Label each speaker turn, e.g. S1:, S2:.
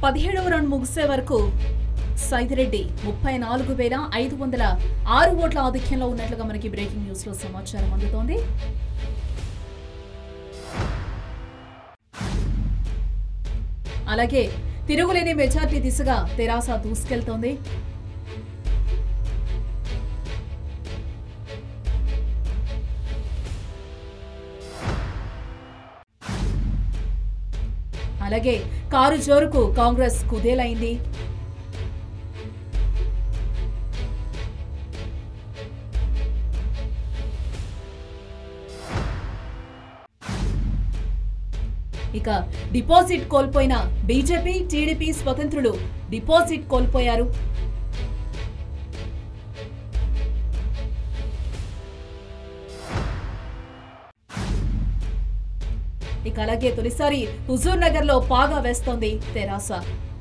S1: పదిహేడవ రౌండ్ ముగిసే వరకు సైదిరెడ్డి ముప్పై నాలుగు వేల ఐదు వందల ఆరు ఓట్ల ఆధిక్యంలో ఉన్నట్లుగా మనకి బ్రేకింగ్ న్యూస్ లో సమాచారం అందుతోంది అలాగే తిరుగులేని మెజార్టీ దిశగా తెరాస దూసుకెళ్తోంది అలాగే కారు జోరుకు కాంగ్రెస్ కుదేలైంది ఇక డిపాజిట్ కోల్పోయిన బీజేపీ టీడీపీ స్వతంత్రులు డిపాజిట్ కోల్పోయారు ఇక అలాగే తొలిసారి హుజూర్ నగర్ లో పాగా వేస్తోంది తెరాస